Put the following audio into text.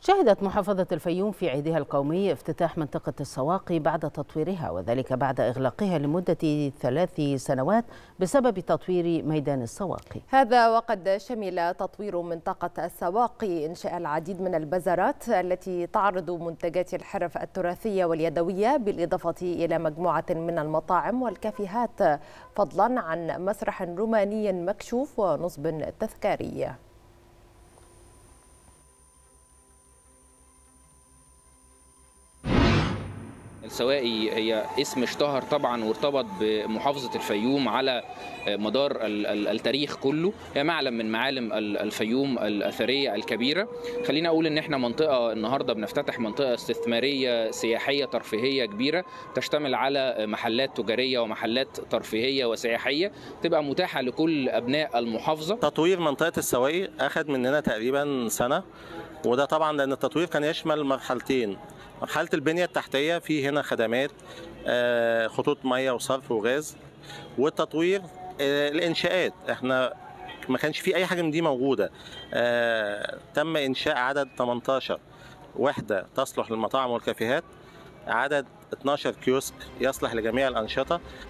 شهدت محافظة الفيوم في عيدها القومي افتتاح منطقة السواقي بعد تطويرها وذلك بعد إغلاقها لمدة ثلاث سنوات بسبب تطوير ميدان السواقي هذا وقد شمل تطوير منطقة السواقي إنشاء العديد من البازارات التي تعرض منتجات الحرف التراثية واليدوية بالإضافة إلى مجموعة من المطاعم والكافيهات فضلا عن مسرح روماني مكشوف ونصب تذكاري السواقي هي اسم اشتهر طبعا وارتبط بمحافظة الفيوم على مدار التاريخ كله هي معلم من معالم الفيوم الأثرية الكبيرة خلينا أقول إن احنا منطقة النهاردة بنفتتح منطقة استثمارية سياحية ترفيهية كبيرة تشتمل على محلات تجارية ومحلات ترفيهية وسياحية تبقى متاحة لكل أبناء المحافظة تطوير منطقة السواقي أخذ مننا تقريبا سنة وده طبعا لأن التطوير كان يشمل مرحلتين مرحله البنيه التحتيه في هنا خدمات خطوط ميه وصرف وغاز والتطوير الانشاءات احنا ما كانش في اي حاجه من دي موجوده تم انشاء عدد 18 وحده تصلح للمطاعم والكافيهات عدد 12 كيوسك يصلح لجميع الانشطه